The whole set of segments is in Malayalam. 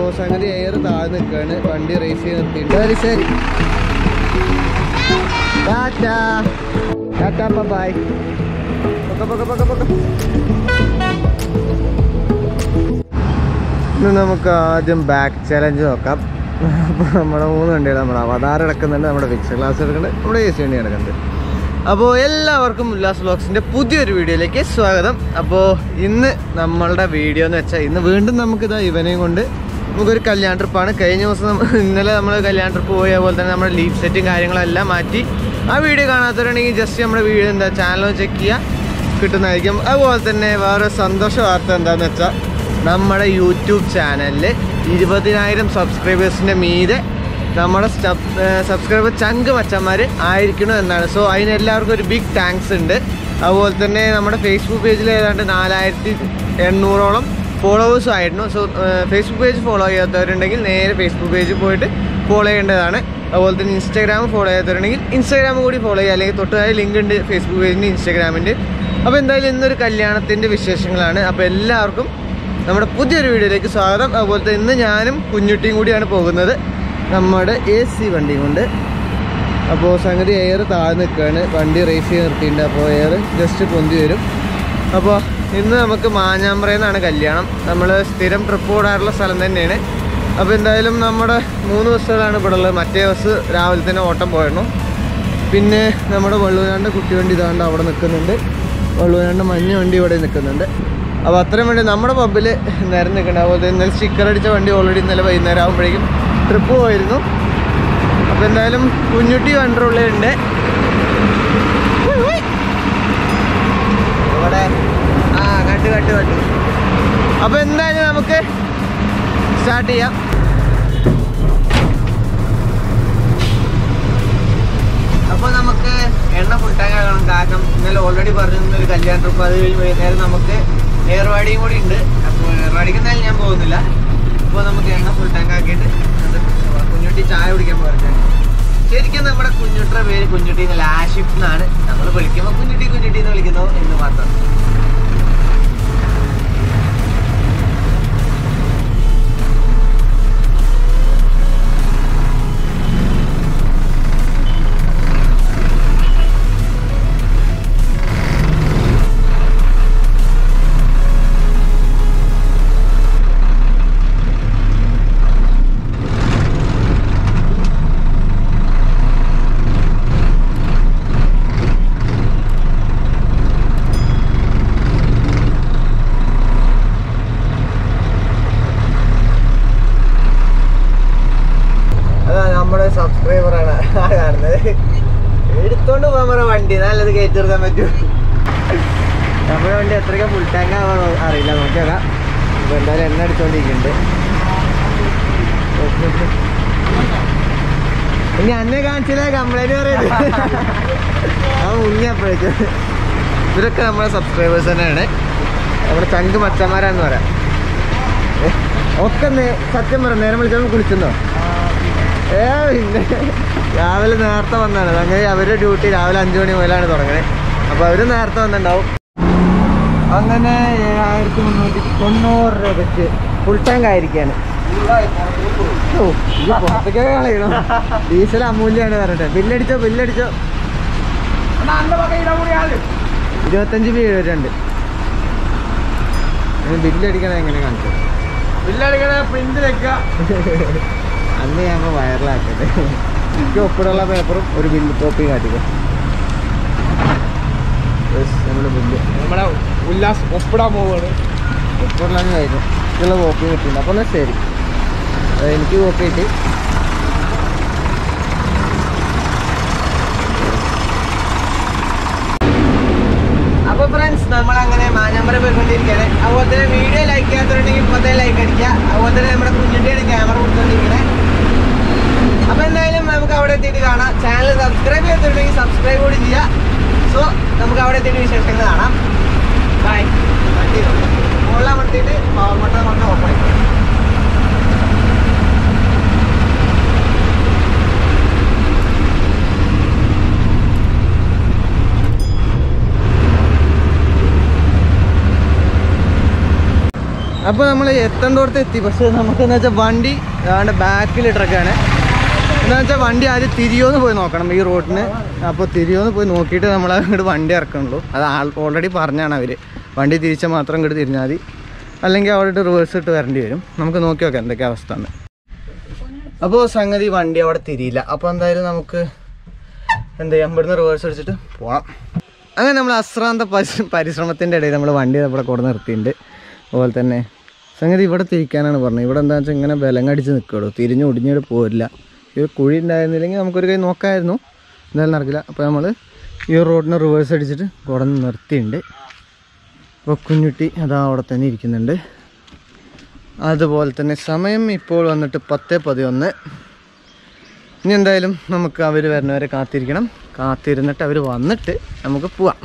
സംഗതി എയർ താഴെ നിൽക്കുകയാണ് വണ്ടി റേസ് ചെയ്ത് നിർത്തിയിട്ടുണ്ട് ശരി ശരി ടാറ്റാ ടാറ്റാ ബൈ പൊക്ക പൊക്ക പൊക്ക പൊക്ക ഇന്ന് നമുക്ക് ആദ്യം ബാക്ക് ചലഞ്ച് നോക്കാം അപ്പോൾ നമ്മുടെ മൂന്ന് വണ്ടികൾ നമ്മുടെ അവതാരം എടുക്കുന്നുണ്ട് നമ്മുടെ ഫിക്സ് ക്ലാസ് എടുക്കുന്നുണ്ട് നമ്മുടെ എ സി വണ്ടി കിടക്കുന്നുണ്ട് അപ്പോൾ എല്ലാവർക്കും ഉല്ലാസ് വ്ലോഗ്സിൻ്റെ പുതിയൊരു വീഡിയോയിലേക്ക് സ്വാഗതം അപ്പോൾ ഇന്ന് നമ്മളുടെ വീഡിയോ എന്ന് വെച്ചാൽ ഇന്ന് വീണ്ടും നമുക്കിതാ ഇവനെയും കൊണ്ട് നമുക്കൊരു കല്യാണ ട്രിപ്പാണ് കഴിഞ്ഞ ദിവസം നമ്മ- ഇന്നലെ നമ്മൾ കല്യാണ ട്രിപ്പ് പോയ പോലെ തന്നെ നമ്മുടെ ലീവ് സെറ്റും കാര്യങ്ങളെല്ലാം മാറ്റി ആ വീഡിയോ കാണാത്തവരുണ്ടെങ്കിൽ ജസ്റ്റ് നമ്മുടെ വീഡിയോ എന്താ ചാനൽ ചെക്ക് ചെയ്യുക കിട്ടുന്നതായിരിക്കും അതുപോലെ തന്നെ വേറെ സന്തോഷ വാർത്ത എന്താണെന്ന് വെച്ചാൽ നമ്മുടെ യൂട്യൂബ് ചാനലിൽ ഇരുപതിനായിരം സബ്സ്ക്രൈബേഴ്സിൻ്റെ മീതെ നമ്മുടെ സബ്സ്ക്രൈബർ ചങ്ക് മച്ചന്മാർ ആയിരിക്കണം എന്നാണ് സോ അതിന് എല്ലാവർക്കും ഒരു ബിഗ് താങ്ക്സ് ഉണ്ട് അതുപോലെ തന്നെ നമ്മുടെ ഫേസ്ബുക്ക് പേജിൽ ഏതാണ്ട് നാലായിരത്തി എണ്ണൂറോളം ഫോളോവേഴ്സും ആയിരുന്നു സോ ഫേസ്ബുക്ക് പേജ് ഫോളോ ചെയ്യാത്തവരുണ്ടെങ്കിൽ നേരെ ഫേസ്ബുക്ക് പേജിൽ പോയിട്ട് ഫോളോ ചെയ്യേണ്ടതാണ് അതുപോലെ തന്നെ ഇൻസ്റ്റാഗ്രാം ഫോളോ ചെയ്യാത്തവരുണ്ടെങ്കിൽ ഇൻസ്റ്റാഗ്രാം കൂടി ഫോളോ ചെയ്യുക അല്ലെങ്കിൽ തൊട്ടുതായി ലിങ്ക് ഉണ്ട് ഫേസ്ബുക്ക് പേജിൻ്റെ ഇൻസ്റ്റാഗ്രാമിൻ്റെ അപ്പോൾ എന്തായാലും ഇന്നൊരു കല്യാണത്തിൻ്റെ വിശേഷങ്ങളാണ് അപ്പോൾ എല്ലാവർക്കും നമ്മുടെ പുതിയൊരു വീഡിയോയിലേക്ക് സ്വാഗതം അതുപോലെ തന്നെ ഇന്ന് ഞാനും കുഞ്ഞുട്ടിയും കൂടിയാണ് പോകുന്നത് നമ്മുടെ എ സി വണ്ടിയും കൊണ്ട് അപ്പോൾ സംഗതി എയർ താഴെ നിൽക്കുകയാണ് വണ്ടി റേസ് ചെയ്ത് നിർത്തിയിട്ടുണ്ട് അപ്പോൾ എയർ ജസ്റ്റ് പൊന്തി വരും അപ്പോൾ ഇന്ന് നമുക്ക് മാഞ്ഞാമ്പ്രയിൽ നിന്നാണ് കല്യാണം നമ്മൾ സ്ഥിരം ട്രിപ്പ് ഓടാറുള്ള സ്ഥലം തന്നെയാണ് അപ്പോൾ എന്തായാലും നമ്മുടെ മൂന്ന് ബസ്സുകളാണ് ഇവിടെ ഉള്ളത് മറ്റേ ബസ് രാവിലെ തന്നെ ഓട്ടം പോയിരുന്നു പിന്നെ നമ്മുടെ വള്ളുവനാണ്ട് കുട്ടിവണ്ടി ഇതാണ്ട് അവിടെ നിൽക്കുന്നുണ്ട് വള്ളുവനാണ്ട് മഞ്ഞ വണ്ടി ഇവിടെ നിൽക്കുന്നുണ്ട് അപ്പോൾ അത്രയും വേണ്ടി നമ്മുടെ പബ്ബിൽ നേരം നിൽക്കുന്നുണ്ട് അതുപോലെ തന്നെ ഇന്നലെ സ്റ്റിക്കർ അടിച്ച വണ്ടി ഓൾറെഡി ഇന്നലെ വൈകുന്നേരം ആകുമ്പോഴേക്കും ട്രിപ്പ് പോയിരുന്നു അപ്പോൾ എന്തായാലും കുഞ്ഞുട്ടി കൺട്രോളുണ്ട് ഇവിടെ ആ കട്ട് കട്ട് കട്ട് അപ്പോൾ എന്തായാലും നമുക്ക് സ്റ്റാർട്ട് ചെയ്യാം അപ്പോൾ നമുക്ക് എണ്ണ ഫുൾ ടാങ്ക് ആകണം കാരണം ഇന്നലെ ഓൾറെഡി പറഞ്ഞിരുന്ന ഒരു കല്യാണ ട്രിപ്പ് അത് കഴിഞ്ഞ് വൈകുന്നേരം നമുക്ക് ഏർവാടിയും കൂടി ഉണ്ട് അപ്പോൾ ഏർവാടിക്ക് എന്തായാലും ഞാൻ പോകുന്നില്ല അപ്പോൾ നമുക്ക് എണ്ണ ഫുൾ ടാങ്ക് ആക്കിയിട്ട് അത് കുഞ്ഞുട്ടി ചായ കുടിക്കാൻ പോകട്ടെ ശരിക്കും നമ്മുടെ കുഞ്ഞുട്ടിയുടെ പേര് കുഞ്ഞുട്ടി എന്നല്ല ആഷിഫ് എന്നാണ് നമ്മൾ വിളിക്കുമ്പോൾ കുഞ്ഞുട്ടി കുഞ്ഞുട്ടി എന്ന് വിളിക്കുന്നു എന്ന് മാത്രം അതാ നമ്മുടെ സബ്സ്ക്രൈബറാണ് ആ കാണുന്നത് എടുത്തോണ്ട് പോകാൻ പറഞ്ഞ വണ്ടി നല്ലത് കയറ്റി നിർത്താൻ പറ്റും നമ്മുടെ വണ്ടി എത്രയ്ക്ക് ഫുൾ ടാങ്ക് ആവാൻ അറിയില്ല നോക്കിയാക്കാം ഇപ്പൊ എന്തായാലും എണ്ണ അടിച്ചോണ്ടിരിക്കുന്നുണ്ട് ഇനി അന്നെ കാണിച്ചില്ല കംപ്ലൈന്റ് പറയുന്നത് ആ മുങ്ങിയപ്പോഴേക്കും ഇവരൊക്കെ നമ്മുടെ സബ്സ്ക്രൈബേഴ്സ് തന്നെയാണ് നമ്മുടെ ചങ്ക് മച്ചന്മാരാന്ന് പറയാം ഏ, ഒക്കെ നേ- സത്യം പറ നേരം വിളിച്ചപ്പോൾ കുളിച്ചെന്നോ ഏ പിന്നെ രാവിലെ നേരത്തെ വന്നാണ് അങ്ങനെ അവരുടെ ഡ്യൂട്ടി രാവിലെ അഞ്ചു മണി മുതലാണ് തുടങ്ങണേ അപ്പൊ അവര് നേരത്തെ വന്നിട്ടുണ്ടാവും അങ്ങനെ ഏഴായിരത്തി മുന്നൂറ്റി തൊണ്ണൂറ് രൂപയ്ക്ക് ഫുൾ ടാങ്ക് ആയിരിക്കാണ് ഓ, ഇത് പുറത്തേക്കൊക്കെ കളയണം ഡീസൽ അമൂല്യാണ് പറഞ്ഞിട്ട് ബില്ലടിച്ചോ ബില്ലടിച്ചോ ഇരുപത്തഞ്ച് ബി എഴുപത്തിരണ്ട് ബില്ലടിക്കണ എങ്ങനെ കാണിച്ചു അന്ന് ഞാൻ വൈറലാക്കട്ടെ എനിക്ക് ഒപ്പിടുള്ള പേപ്പറും ഒരു ബില്ല് കോപ്പിയും കാട്ടിക്കോ നമ്മുടെ ബില്ല് നമ്മുടെ ഉല്ലാസ് ഒപ്പിടാൻ പോവാണ് ഒപ്പിടലാന്ന് കഴിഞ്ഞു ഇതിലുള്ള കോപ്പിയും കിട്ടിയിട്ടുണ്ട് അപ്പോൾ എന്നാൽ ശരി അത് എനിക്ക് കോപ്പി കിട്ടി അപ്പൊ ഫ്രണ്ട്സ് നമ്മൾ അങ്ങനെ മാഞ്ഞാമ്പര പോയിക്കൊണ്ടിരിക്കുകയാണ് അതുപോലെ തന്നെ വീഡിയോ ലൈക്ക് ചെയ്യാത്തവരുണ്ടെങ്കിൽ ഇപ്പോഴത്തെ ലൈക്ക് അടിക്കുക അതുപോലെ തന്നെ നമ്മുടെ കുഞ്ഞിൻ്റെയാണ് ക്യാമറ കൊടുത്തോണ്ടിരിക്കണേ അപ്പൊ എന്തായാലും നമുക്ക് അവിടെ എത്തിയിട്ട് കാണാം ചാനൽ സബ്സ്ക്രൈബ് ചെയ്തിട്ടുണ്ടെങ്കിൽ സബ്സ്ക്രൈബ് കൂടി ചെയ്യാം സോ നമുക്ക് അവിടെ എത്തിയിട്ട് വിശേഷങ്ങൾ കാണാം ബൈ മുകളിൽ അമർത്തിയിട്ട് പവർ ബട്ടൺ കൊണ്ട് ഓഫ് ആയി അപ്പോൾ നമ്മൾ എത്തേണ്ടോടത്ത് എത്തി പക്ഷേ നമുക്ക് എന്താ വെച്ചാൽ വണ്ടി അതാണ്ട് ബാക്കിലിട്ടൊക്കെയാണ് എന്താ വെച്ചാൽ വണ്ടി ആദ്യം തിരിയോന്ന് പോയി നോക്കണം ഈ റോഡിന് അപ്പോൾ തിരിയോന്ന് പോയി നോക്കിയിട്ട് നമ്മൾ അങ്ങോട്ട് വണ്ടി ഇറക്കണുള്ളൂ അത് ആൾ ഓൾറെഡി പറഞ്ഞാണ് അവർ വണ്ടി തിരിച്ചാൽ മാത്രം ഇങ്ങോട്ട് തിരിഞ്ഞാൽ മതി അല്ലെങ്കിൽ അവിടെ റിവേഴ്സ് ഇട്ട് വരേണ്ടി വരും നമുക്ക് നോക്കി നോക്കാം എന്തൊക്കെ അവസ്ഥ എന്ന് അപ്പോൾ സംഗതി വണ്ടി അവിടെ തിരിയില്ല അപ്പോൾ എന്തായാലും നമുക്ക് എന്ത് ചെയ്യാം ഇവിടുന്ന് റിവേഴ്സ് അടിച്ചിട്ട് പോകണം അങ്ങനെ നമ്മൾ അശ്രാന്ത പരി- പരിശ്രമത്തിൻ്റെ ഇടയിൽ നമ്മൾ വണ്ടി ഇവിടെ കൊണ്ട് നിർത്തിയിട്ടുണ്ട് അതുപോലെ തന്നെ സംഗതി ഇവിടെ തിരിക്കാനാണ് പറഞ്ഞത് ഇവിടെ എന്താ വെച്ചാൽ ഇങ്ങനെ ബലം കടിച്ച് നിൽക്കുള്ളൂ തിരിഞ്ഞ് ഒടിഞ്ഞിട്ട് പോരില്ല ഈ ഒരു കുഴി ഉണ്ടായിരുന്നില്ലെങ്കിൽ നമുക്കൊരു കൈ നോക്കാമായിരുന്നു എന്തായാലും നടക്കില്ല അപ്പോൾ നമ്മൾ ഈ റോഡിന് റിവേഴ്സ് അടിച്ചിട്ട് കുടന്ന് നിർത്തിയിട്ടുണ്ട് അപ്പോൾ കുഞ്ഞുട്ടി അതാ അവിടെ തന്നെ ഇരിക്കുന്നുണ്ട് അതുപോലെ തന്നെ സമയം ഇപ്പോൾ വന്നിട്ട് പത്ത് പതിനൊന്ന് ഇനി എന്തായാലും നമുക്ക് അവർ വരുന്നവരെ കാത്തിരിക്കണം കാത്തിരുന്നിട്ട് അവർ വന്നിട്ട് നമുക്ക് പോവാം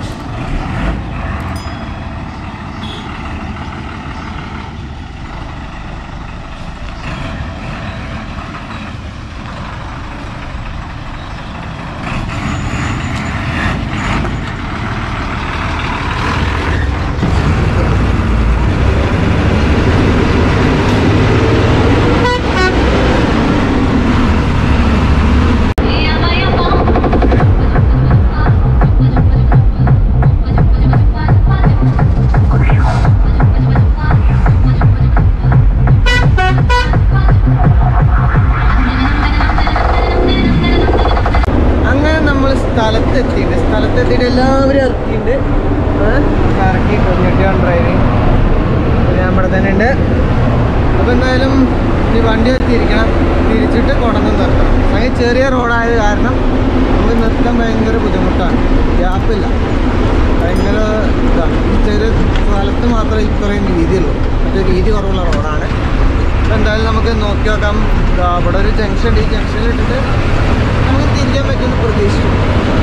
അങ്ങനെ നമ്മൾ സ്ഥലത്തെത്തിയിട്ടുണ്ട് സ്ഥലത്തെത്തിയിട്ട് എല്ലാവരും ഇറക്കിയിട്ടുണ്ട് ഏ? ഇറക്കി കുഞ്ഞിട്ടിയാണ് ഡ്രൈവിങ് ഞാൻ ഇവിടെ തന്നെ ഉണ്ട് അപ്പോൾ എന്തായാലും ഈ വണ്ടി എത്തിയിരിക്കണം തിരിച്ചിട്ട് കൊടന്ന് നിർത്തണം അങ്ങനെ ചെറിയ റോഡായത് കാരണം നമുക്ക് നിർത്താൻ ഭയങ്കര ബുദ്ധിമുട്ടാണ് ഗ്യാപ്പില്ല ഭയങ്കര ഇതാണ് ഈ ചെറിയ സ്ഥലത്ത് മാത്രമേ ഇത്രയും വീതിയുള്ളൂ മറ്റേ വീതി കുറവുള്ള റോഡാണ് അപ്പോൾ എന്തായാലും നമുക്ക് നോക്കി നോക്കാം ദാ ഇവിടെ ഒരു ജംഗ്ഷൻ ഉണ്ട് ഈ ജംഗ്ഷനിൽ ഇട്ടിട്ട് നമുക്ക് തിരിക്കാൻ പറ്റുമെന്ന് പ്രതീക്ഷിക്കും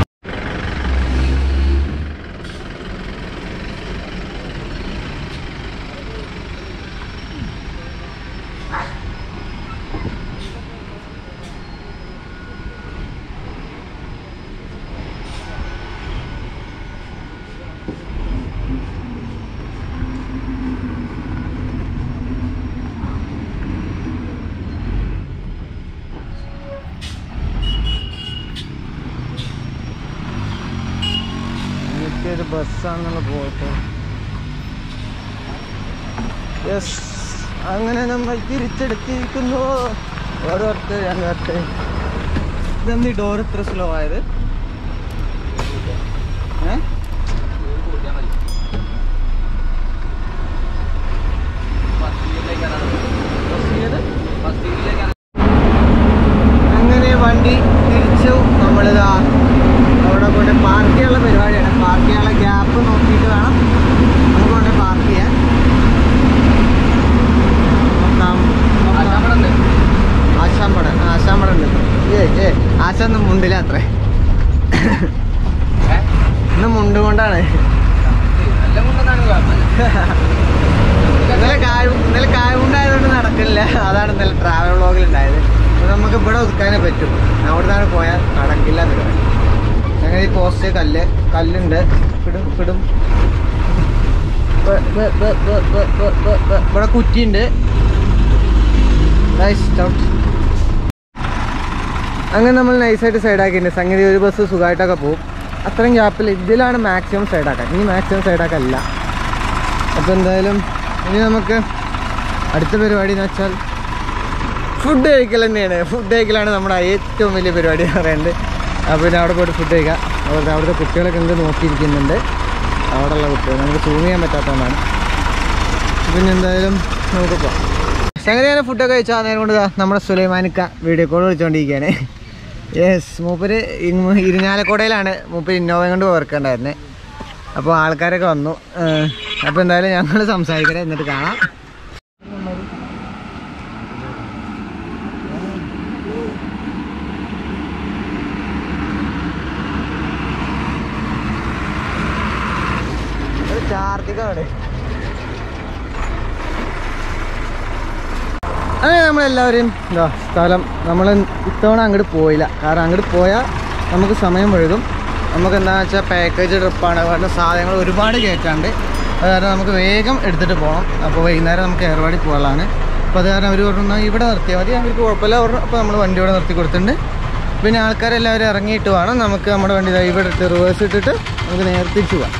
എനിക്കൊരു ബസ്സാണെന്നുള്ള പോയിട്ട് യെസ് അങ്ങനെ നമ്മൾ തിരിച്ചെടുത്തിരിക്കുന്നു ഓരോരുത്തർ അങ്ങോട്ട് ഇതെന്ത് ഡോർ ഇത്ര സ്ലോ ആയത് ഏ ബസ് ചെയ്ത് അങ്ങനെ വണ്ടി തിരിച്ചു നമ്മളിതാ അവിടെ കൊണ്ട് പാർക്ക് ചെയ്യാനുള്ള പരിപാടിയാണ് പാർക്ക് ചെയ്യാനുള്ള ഗ്യാപ്പ് നോക്കിയിട്ട് വേണം നമുക്ക് കൊണ്ട് പാർക്ക് ചെയ്യാൻ നോക്കാം നോക്കാം. ആശാമ്പട ആശാമ്പട ഉണ്ട് ഏ ഏ ആശാന്ന് മുണ്ടില്ല അത്രേ ഇന്ന് മുണ്ട് കൊണ്ടാണ് ഇന്നലെ കായ ഇന്നലെ കായമുണ്ടായതുകൊണ്ട് നടക്കില്ല അതാണ് ഇന്നലെ ട്രാവൽ വ്ളോഗിൽ ഉണ്ടായത് അപ്പൊ നമുക്ക് ഇവിടെ ഒതുക്കാനേ പറ്റും അവിടെ നിന്നാണ് പോയാൽ നടക്കില്ല പരിപാടി അങ്ങനെ ഈ പോസ്റ്റ് കല്ല് കല്ലുണ്ട് പിടും പിടും ബ- ബ- ബ- ബ- ബ- ബ- ബ- ബ- ഇവിടെ കുറ്റിയുണ്ട് Nice, out. അങ്ങനെ നമ്മൾ നൈസായിട്ട് സൈഡാക്കിയിട്ടുണ്ട് സംഗതി ഒരു ബസ് സുഖമായിട്ടൊക്കെ പോകും അത്രയും ഗ്യാപ്പിൽ ഇതിലാണ് മാക്സിമം സൈഡാക്കാൻ ഇനി മാക്സിമം സൈഡാക്കല്ല അപ്പോൾ എന്തായാലും ഇനി നമുക്ക് അടുത്ത പരിപാടി എന്ന് വെച്ചാൽ ഫുഡ് കഴിക്കൽ തന്നെയാണ് ഫുഡ് കഴിക്കലാണ് നമ്മുടെ ഏറ്റവും വലിയ പരിപാടി എന്ന് പറയുന്നത് അപ്പോൾ പിന്നെ അവിടെ പോയിട്ട് ഫുഡ് കഴിക്കാം അതുപോലെ അവിടുത്തെ കുട്ടികളൊക്കെ ഉണ്ട് നോക്കിയിരിക്കുന്നുണ്ട് അവിടെയുള്ള കുട്ടികൾ നമുക്ക് സൂം ചെയ്യാൻ പറ്റാത്തതുകൊണ്ടാണ് പിന്നെ എന്തായാലും നമുക്ക് പോകാം സംഗതി ഞാൻ ഫുഡൊക്കെ കഴിച്ചാൽ നേരം കൊണ്ട് ദാ നമ്മുടെ സുലൈമാനിക്ക വീഡിയോ കോൾ വിളിച്ചുകൊണ്ടിരിക്കുകയാണ് യെസ് മൂപ്പര് ഇങ്ങ് ഇരിഞ്ഞാലക്കുടയിലാണ് മൂപ്പര് ഇന്നോവ കൊണ്ട് വർക്കുണ്ടായിരുന്നത് അപ്പോൾ ആൾക്കാരൊക്കെ വന്നു അപ്പോൾ എന്തായാലും ഞങ്ങൾ സംസാരിക്കട്ടെ എന്നിട്ട് കാണാം ചാർത്തിക്കാണ് അങ്ങനെ നമ്മളെല്ലാവരും എന്താ സ്ഥലം നമ്മൾ ഇത്തവണ അങ്ങോട്ട് പോയില്ല കാരണം അങ്ങോട്ട് പോയാൽ നമുക്ക് സമയം വഴുകും നമുക്ക് എന്താണെന്ന് വെച്ചാൽ പാക്കേജ് ട്രിപ്പാണ് കാരണം സാധനങ്ങൾ ഒരുപാട് കയറ്റാണ്ട് അത് കാരണം നമുക്ക് വേഗം എടുത്തിട്ട് പോകണം അപ്പോൾ വൈകുന്നേരം നമുക്ക് ഏർവാടി പോകാനുള്ളതാണ് അപ്പോൾ അത് കാരണം അവർ പറഞ്ഞു "എന്നാ ഇവിടെ നിർത്തിയാൽ മതി അവർക്ക് കുഴപ്പമില്ല പറഞ്ഞു അപ്പോൾ നമ്മൾ വണ്ടി ഇവിടെ നിർത്തി കൊടുത്തിട്ടുണ്ട് പിന്നെ ആൾക്കാരെല്ലാവരും ഇറങ്ങിയിട്ട് വേണം നമുക്ക് നമ്മുടെ വണ്ടി ദാ ഇവിടെ ഇട്ട് റിവേഴ്സ് ഇട്ടിട്ട് നമുക്ക് നേരെ തിരിച്ചു പോകാം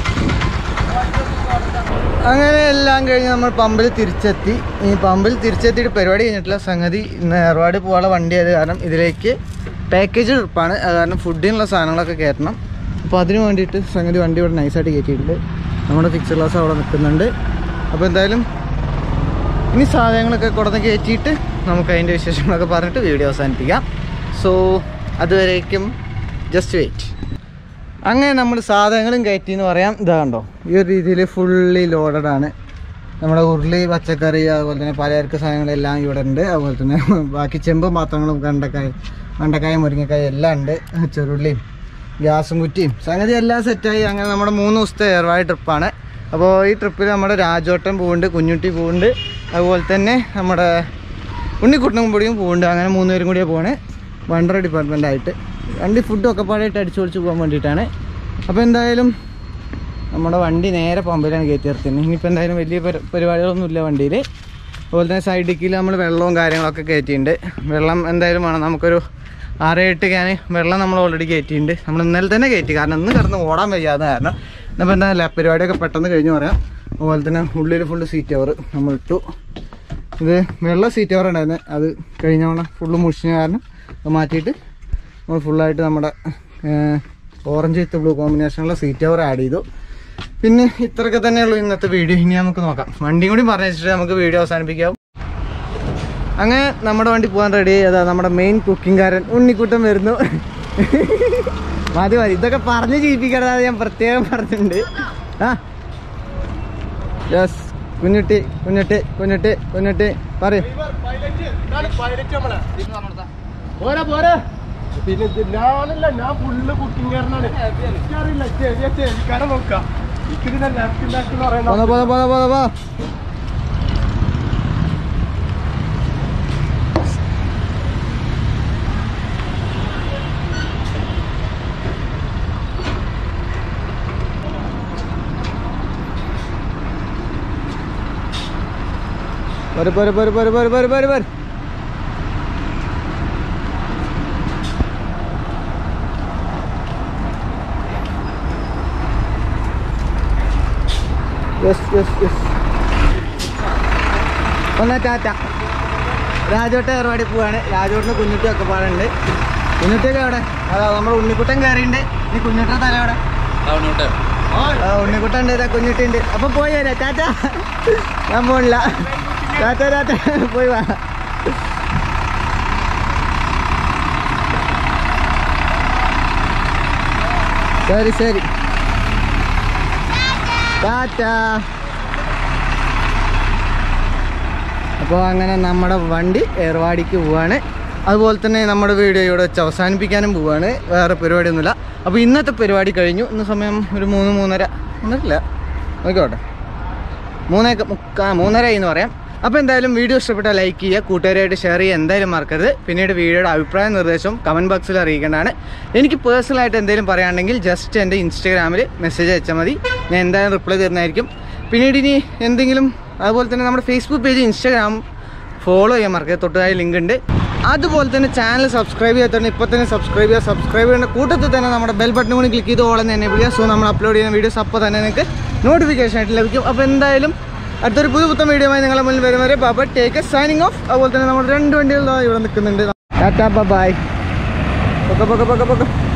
അങ്ങനെ എല്ലാം കഴിഞ്ഞ് നമ്മൾ പമ്പിൽ തിരിച്ചെത്തി ഈ പമ്പിൽ തിരിച്ചെത്തിയിട്ട് പരിപാടി കഴിഞ്ഞിട്ടില്ല സംഗതി ഇന്ന് ഏർവാട് പോകാനുള്ള വണ്ടി ആയത് കാരണം ഇതിലേക്ക് പാക്കേജ് ട്രിപ്പാണ് അത് കാരണം ഫുഡിനുള്ള സാധനങ്ങളൊക്കെ കയറ്റണം അപ്പോൾ അതിന് വേണ്ടിയിട്ട് സംഗതി വണ്ടി ഇവിടെ നൈസായിട്ട് കയറ്റിയിട്ടുണ്ട് നമ്മുടെ ഫിക്സർ ക്ലാസ് അവിടെ നിൽക്കുന്നുണ്ട് അപ്പോൾ എന്തായാലും ഇനി സാധനങ്ങളൊക്കെ കൊടുന്ന് കയറ്റിയിട്ട് നമുക്ക് അതിൻ്റെ വിശേഷങ്ങളൊക്കെ പറഞ്ഞിട്ട് വീഡിയോ അവസാനിപ്പിക്കാം സോ അതുവരേക്കും ജസ്റ്റ് വെയിറ്റ് അങ്ങനെ നമ്മൾ സാധനങ്ങളും കയറ്റി എന്ന് പറയാം ഇതാ കണ്ടോ ഈ ഒരു രീതിയിൽ ഫുള്ളി ലോഡഡ് ആണ് നമ്മുടെ ഉരുളി പച്ചക്കറി അതുപോലെ തന്നെ പലചരക്ക് സാധനങ്ങളെല്ലാം ഇവിടെ ഉണ്ട് അതുപോലെ തന്നെ ബാക്കി ചെമ്പും പാത്രങ്ങളും കണ്ടക്കായ വെണ്ടക്കായ മുരിങ്ങക്കായ എല്ലാം ഉണ്ട് ചെറുള്ളിയും ഗ്യാസും കുറ്റിയും സംഗതി എല്ലാം സെറ്റായി അങ്ങനെ നമ്മുടെ മൂന്ന് ദിവസത്തെ ഏർവായ ട്രിപ്പാണ് അപ്പോൾ ഈ ട്രിപ്പിൽ നമ്മുടെ രാജോട്ടൻ പോകുന്നുണ്ട് കുഞ്ഞുട്ടി പോകുന്നുണ്ട് അതുപോലെ തന്നെ നമ്മുടെ ഉണ്ണിക്കുട്ടനും കൂടിയും പോകുന്നുണ്ട് അങ്ങനെ മൂന്ന് പേരും കൂടിയാണ് പോകണേ വണ്ടർ ഡിപ്പാർട്ട്മെൻ്റ് ആയിട്ട് വണ്ടി ഫുഡും ഒക്കെ പാടായിട്ട് അടിച്ചു പൊളിച്ച് പോകാൻ വേണ്ടിയിട്ടാണ് അപ്പോൾ എന്തായാലും നമ്മുടെ വണ്ടി നേരെ പമ്പിലാണ് കയറ്റി നിർത്തുന്നത് ഇനിയിപ്പോൾ എന്തായാലും വലിയ പരി- പരിപാടികളൊന്നുമില്ല വണ്ടിയിൽ അതുപോലെ തന്നെ സൈഡ് ഡിക്കിൽ നമ്മൾ വെള്ളവും കാര്യങ്ങളൊക്കെ കയറ്റിയിട്ടുണ്ട് വെള്ളം എന്തായാലും വേണം നമുക്കൊരു ആറ് എട്ട് ക്യാൻ വെള്ളം നമ്മൾ ഓൾറെഡി കയറ്റിയിട്ടുണ്ട് നമ്മൾ ഇന്നലെ തന്നെ കയറ്റി കാരണം ഇന്ന് കിടന്ന് ഓടാൻ വയ്യാതെ കാരണം അപ്പോൾ എന്താ പരിപാടിയൊക്കെ പെട്ടെന്ന് കഴിഞ്ഞ് പറയാം അതുപോലെ തന്നെ ഉള്ളിൽ ഫുള്ള് സീറ്റ് കവർ നമ്മൾ ഇട്ടു ഇത് വെള്ള സീറ്റ് കവർ ഉണ്ടായിരുന്നു അത് കഴിഞ്ഞ തവണ ഫുള്ള് മുഷിഞ്ഞ കാരണം അത് മാറ്റിയിട്ട് നമ്മൾ ഫുള്ളായിട്ട് നമ്മുടെ ഓറഞ്ച് വിത്ത് ബ്ലൂ കോമ്പിനേഷനുള്ള സീറ്റ് കവർ ആഡ് ചെയ്തു പിന്നെ ഇത്രയൊക്കെ തന്നെയുള്ളൂ ഇന്നത്തെ വീഡിയോ ഇനി നമുക്ക് നോക്കാം വണ്ടിയും കൂടി പറഞ്ഞു വെച്ചിട്ട് നമുക്ക് വീഡിയോ അവസാനിപ്പിക്കാം അങ്ങനെ നമ്മുടെ വണ്ടി പോകാൻ റെഡി അതാ നമ്മുടെ മെയിൻ കുക്കിംഗുകാരൻ ഉണ്ണിക്കുട്ടൻ വരുന്നു മതി മതി ഇതൊക്കെ പറഞ്ഞ് ജീവിപ്പിക്കരുത് ഞാൻ പ്രത്യേകം പറഞ്ഞിട്ടുണ്ട് ആ യെസ് കുഞ്ഞുട്ടി കുഞ്ഞുട്ടി കുഞ്ഞുട്ടി കുഞ്ഞുട്ടി പറയും പോരാ പോരാ പിന്നെ ഇത് ഞാനല്ല ഞാൻ ഫുള്ള് കുക്കിംഗ് കാരനാണ് എനിക്കറിയില്ല ചെറിയ ചെവിക്കാരൻ നോക്കാം ഇക്കിതിന്റെ ലെഫ്റ്റ് ലെഫ്റ്റ് എന്ന് പോന്ന പറയുന്നത് പോന്ന പോന്ന പോന്ന പോ പോര് പോര് പോര് പോര് പോര് പോര് പോര് പോര് യെസ് യെസ് യെസ് ഒന്നാ ടാറ്റ രാജോട്ടെ ഏർവാടി പോവാണ് രാജോട്ടിന് കുഞ്ഞുട്ടി ഒക്കെ പാടുണ്ട് കുഞ്ഞുട്ടിയൊക്കെ എവിടെ അതാ നമ്മുടെ ഉണ്ണിക്കുട്ടൻ കയറിയുണ്ട് ഈ കുഞ്ഞുട്ട തല എവിടെ ആ ഉണ്ണിക്കുട്ടൻ ഉണ്ട് ഇതാ കുഞ്ഞുട്ടി ഉണ്ട് അപ്പൊ പോയി വരാം ടാറ്റ ഞാൻ പോണില്ല ടാറ്റ ടാറ്റ പോയി വാ ശരി ശരി ടാറ്റ അപ്പോൾ അങ്ങനെ നമ്മുടെ വണ്ടി ഏർവാടിക്ക് പോവാണ് അതുപോലെ തന്നെ നമ്മുടെ വീഡിയോ ഇവിടെ വെച്ച് അവസാനിപ്പിക്കാനും പോവാണ് വേറെ പരിപാടിയൊന്നുമില്ല അപ്പോൾ ഇന്നത്തെ പരിപാടി കഴിഞ്ഞു ഇന്ന് സമയം ഒരു മൂന്ന് മൂന്നര മൂന്നരല്ല നോക്കിക്കോട്ടെ മൂന്നേക്ക് മുക്കാ മൂന്നര എന്ന് പറയാം അപ്പോൾ എന്തായാലും വീഡിയോ ഇഷ്ടപ്പെട്ടാൽ ലൈക്ക് ചെയ്യുക കൂട്ടുകാരായിട്ട് ഷെയർ ചെയ്യുക എന്തായാലും മറക്കരുത് പിന്നീട് വീഡിയോയുടെ അഭിപ്രായ നിർദ്ദേശം കമൻറ്റ് ബോക്സിൽ അറിയിക്കേണ്ടതാണ് എനിക്ക് പേഴ്സണലായിട്ട് എന്തെങ്കിലും പറയുകയാണെങ്കിൽ ജസ്റ്റ് എൻ്റെ ഇൻസ്റ്റാഗ്രാമിൽ മെസ്സേജ് അയച്ചാൽ മതി ഞാൻ എന്തായാലും റിപ്ലൈ തരുന്നതായിരിക്കും പിന്നീട് ഇനി എന്തെങ്കിലും അതുപോലെ തന്നെ നമ്മുടെ ഫേസ്ബുക്ക് പേജ് ഇൻസ്റ്റാഗ്രാം ഫോളോ ചെയ്യാൻ മറക്കരുത് തൊട്ടതായ ലിങ്ക് ഉണ്ട് അതുപോലെ തന്നെ ചാനൽ സബ്സ്ക്രൈബ് ചെയ്യാത്തതുകൊണ്ട് ഇപ്പോൾ തന്നെ സബ്സ്ക്രൈബ് ചെയ്യുക സബ്സ്ക്രൈബ് ചെയ്യേണ്ട കൂട്ടത്തിൽ തന്നെ നമ്മുടെ ബെൽ ബട്ടൺ കൂടി ക്ലിക്ക് ചെയ്ത് ഓളം തന്നെ വിളിക്കുക സോ നമ്മൾ അപ്ലോഡ് ചെയ്യുന്ന വീഡിയോസ് അപ്പോൾ തന്നെ നിങ്ങൾക്ക് നോട്ടിഫിക്കേഷൻ ആയിട്ട് ലഭിക്കും അപ്പോൾ എന്തായാലും അടുത്തൊരു പുതു പുത്തൻ വീഡിയോ ആയി നിങ്ങളെ മുന്നിൽ വരും വരെ ബാബ ടേക്ക് സൈനിങ് ഓഫ് അതുപോലെ തന്നെ നമ്മുടെ രണ്ട് വണ്ടികൾ ദാ ഇവിടെ നിൽക്കുന്നുണ്ട് ടാറ്റാ ബൈ പൊക്ക പൊക്ക പൊക്ക പൊക്ക